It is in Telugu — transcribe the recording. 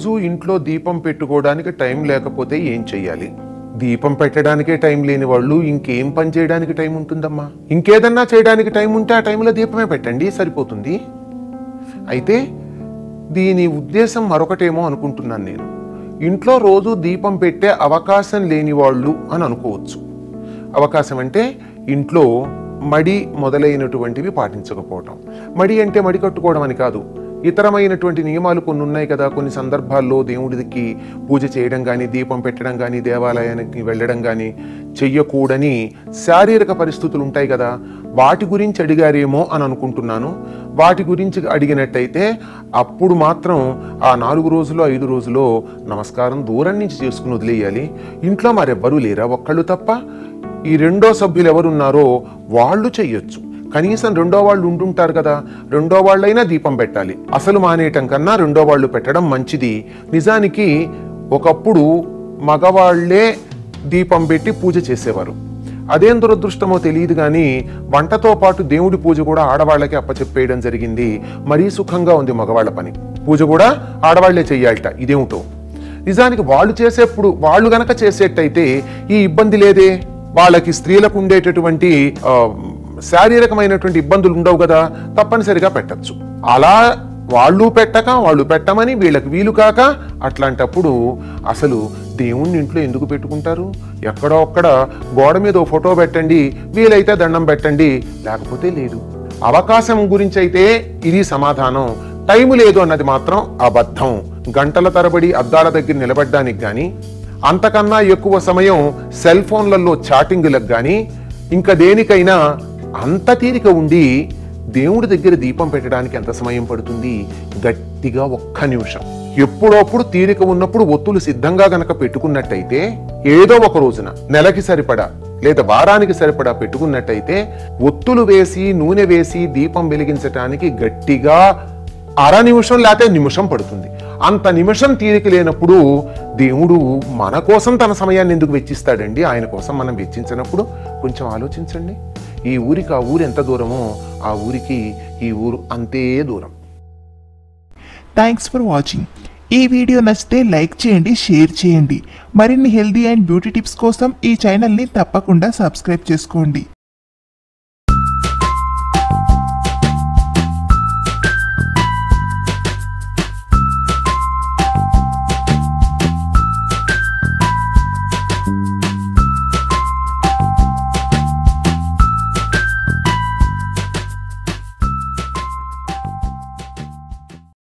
రోజు ఇంట్లో దీపం పెట్టుకోవడానికి టైం లేకపోతే ఏం చెయ్యాలి దీపం పెట్టడానికే టైం లేని వాళ్ళు ఇంకేం పని చేయడానికి టైం ఉంటుందమ్మా ఇంకేదన్నా చేయడానికి టైం ఉంటే ఆ టైంలో దీపమే పెట్టండి సరిపోతుంది అయితే దీని ఉద్దేశం మరొకటేమో అనుకుంటున్నాను నేను ఇంట్లో రోజు దీపం పెట్టే అవకాశం లేని వాళ్ళు అని అనుకోవచ్చు అవకాశం అంటే ఇంట్లో మడి మొదలైనటువంటివి పాటించకపోవటం మడి అంటే మడి కట్టుకోవడం అని కాదు ఇతరమైనటువంటి నియమాలు కొన్ని ఉన్నాయి కదా కొన్ని సందర్భాల్లో దేవుడికి పూజ చేయడం కానీ దీపం పెట్టడం కానీ దేవాలయానికి వెళ్ళడం కానీ చెయ్యకూడని శారీరక పరిస్థితులు ఉంటాయి కదా వాటి గురించి అడిగారేమో అని అనుకుంటున్నాను వాటి గురించి అడిగినట్టయితే అప్పుడు మాత్రం ఆ నాలుగు రోజులు ఐదు రోజులో నమస్కారం దూరం నుంచి చేసుకుని వదిలేయాలి ఇంట్లో మరెవ్వరూ లేరా ఒక్కళ్ళు తప్ప ఈ రెండో సభ్యులు ఎవరున్నారో వాళ్ళు చెయ్యొచ్చు కనీసం రెండో వాళ్ళు ఉంటుంటారు కదా రెండో వాళ్ళైనా దీపం పెట్టాలి అసలు మానేయటం కన్నా రెండో వాళ్ళు పెట్టడం మంచిది నిజానికి ఒకప్పుడు మగవాళ్లే దీపం పెట్టి పూజ చేసేవారు అదేం దురదృష్టమో తెలియదు కానీ వంటతో పాటు దేవుడి పూజ కూడా ఆడవాళ్ళకి అప్పచెప్పేయడం జరిగింది మరీ సుఖంగా ఉంది మగవాళ్ళ పని పూజ కూడా ఆడవాళ్లే చెయ్యాలట ఇదేమిటో నిజానికి వాళ్ళు చేసేప్పుడు వాళ్ళు గనక చేసేట్టయితే ఈ ఇబ్బంది లేదే వాళ్ళకి స్త్రీలకు ఉండేటటువంటి ఆ, శారీరకమైనటువంటి ఇబ్బందులు ఉండవు కదా తప్పనిసరిగా పెట్టచ్చు అలా వాళ్ళు పెట్టక వాళ్ళు పెట్టమని వీళ్ళకి వీలు కాక అట్లాంటప్పుడు అసలు దేవుణ్ణి ఇంట్లో ఎందుకు పెట్టుకుంటారు ఎక్కడో ఒక్కడ గోడ మీద ఓ ఫోటో పెట్టండి వీలైతే దండం పెట్టండి లేకపోతే లేదు అవకాశం గురించి అయితే ఇది సమాధానం టైం లేదు అన్నది మాత్రం అబద్ధం గంటల తరబడి అద్దాల దగ్గర నిలబడ్డానికి కానీ అంతకన్నా ఎక్కువ సమయం సెల్ ఫోన్లలో చాటింగులకు కానీ ఇంకా దేనికైనా అంత తీరిక ఉండి దేవుడి దగ్గర దీపం పెట్టడానికి ఎంత సమయం పడుతుంది గట్టిగా ఒక్క నిమిషం ఎప్పుడప్పుడు తీరిక ఉన్నప్పుడు ఒత్తులు సిద్ధంగా గనక పెట్టుకున్నట్టయితే ఏదో ఒక రోజున నెలకి సరిపడా లేదా వారానికి సరిపడా పెట్టుకున్నట్టయితే ఒత్తులు వేసి నూనె వేసి దీపం వెలిగించటానికి గట్టిగా అర నిమిషం లేకపోతే నిమిషం పడుతుంది అంత నిమిషం తీరిక లేనప్పుడు దేవుడు మన కోసం తన సమయాన్ని ఎందుకు వెచ్చిస్తాడండి ఆయన కోసం మనం వెచ్చించినప్పుడు కొంచెం ఆలోచించండి ఈ ఊరికి ఆ ఊరు ఎంత దూరమో ఆ ఊరికి ఈ ఊరు అంతే దూరం థ్యాంక్స్ ఫర్ వాచింగ్ ఈ వీడియో నచ్చితే లైక్ చేయండి షేర్ చేయండి మరిన్ని హెల్దీ అండ్ బ్యూటీ టిప్స్ కోసం ఈ ఛానల్ని తప్పకుండా సబ్స్క్రైబ్ చేసుకోండి